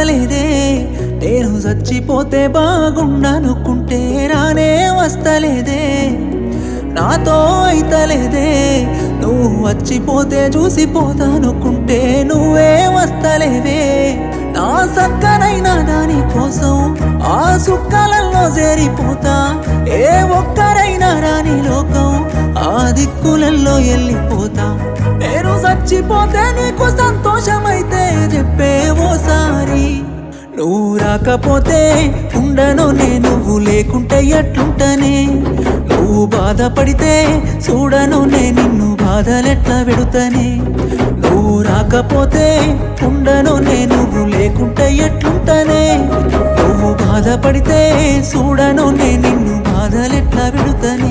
వస్తలేదే నేను చచ్చిపోతే బాగుండనుకుంటే రానే వస్తలేదే నాతో అయితలేదే నువ్వు వచ్చిపోతే చూసిపోతానుకుంటే నువ్వే వస్తలేవే నా సక్కనైనా దాని కోసం ఆ సుక్కలలో చేరిపోతా ఏ ఒక్కరైనా రాని లోకం ఆ దిక్కులలో వెళ్ళిపోతా నేను చచ్చిపోతే నీకు సంతోషమైతే చెప్పే ఓసారి నువ్వు రాకపోతే ఉండను నేను నువ్వు లేకుంటే ఎట్లుంటనే నువ్వు బాధపడితే చూడను నే నిన్ను బాధలెట్లా పెడుతనే నువ్వు రాకపోతే ఉండను నే నువ్వు లేకుంటే ఎట్లుంటనే నువ్వు బాధపడితే చూడను నే నిన్ను బాధలెట్లా పెడుతనే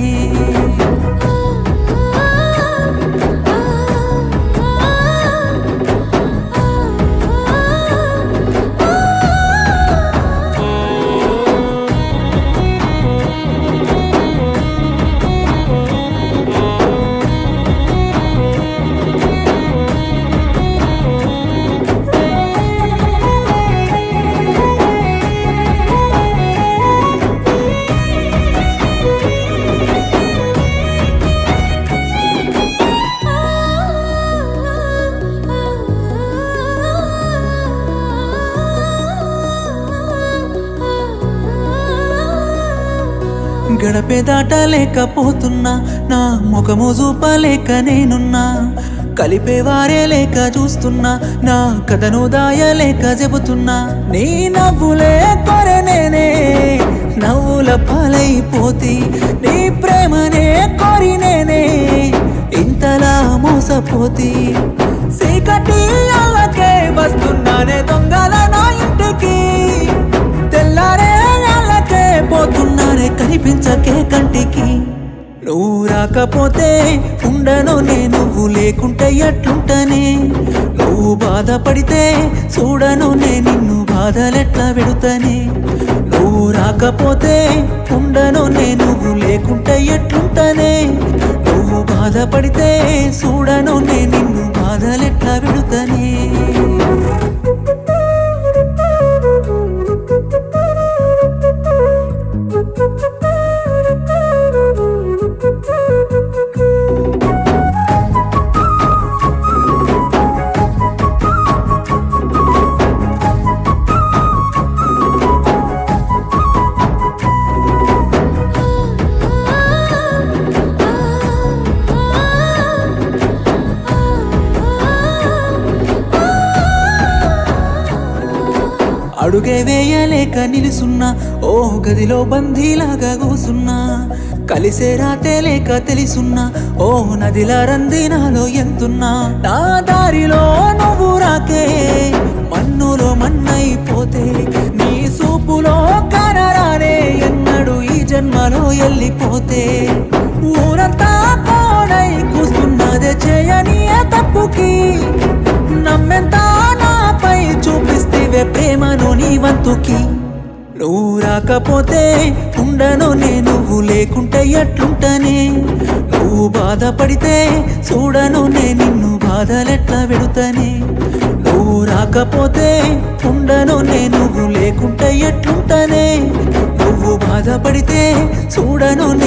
గడపే దాటలేకపోతున్నా నా ముఖము చూపలేక నేనున్నా కలిపేవారే లేక చూస్తున్నా నా కథను దాయలేక చెబుతున్నా నీ నవ్వులే కొరె నేనే నవ్వుల పాలైపోతి నీ ప్రేమనే కోరి నేనే ఇంతలా మోసపోతి సీకటి అల్లకే వస్తున్నానే దొంగల నా ఇంటికి తెల్లారే వాళ్ళకే పోతున్నారే కనిపించకే కంటికి నువ్వు రాకపోతే ఉండను నే నువ్వు లేకుంటే ఎట్లుంటనే నువ్వు బాధపడితే చూడను నే నిన్ను బాధలెట్లా పెడుతనే నువ్వు రాకపోతే ఉండను నే నువ్వు లేకుంటే ఎట్లుంటనే నువ్వు బాధపడితే చూడను నే నిన్ను బాధలెట్లా పెడుతనే అడుగే వేయలేక నిలుసున్నా ఓ గదిలో బందీలాగా కూసున్నా కలిసే రాతే లేక తెలుసున్నా ఓ నదిలా రందినాలో ఎంతున్నా నా దారిలో నువ్వు రాకే మన్నులో మన్నైపోతే నీ సూపులో కనరానే ఎన్నడు ఈ జన్మలో వెళ్ళిపోతే ఊరంతా కోడై కూస్తున్నదే చేయని ఏ తప్పుకి నమ్మెంత నాపై చూపిస్తేవే ప్రేమను నీ వంతుకి నువ్వు రాకపోతే ఉండను నే నువ్వు లేకుంటే ఎట్లుంటనే నువ్వు బాధపడితే చూడను నే నిన్ను బాధలెట్లా పెడుతనే నువ్వు రాకపోతే ఉండను నే నువ్వు లేకుంటే ఎట్లుంటనే నువ్వు బాధపడితే చూడను నే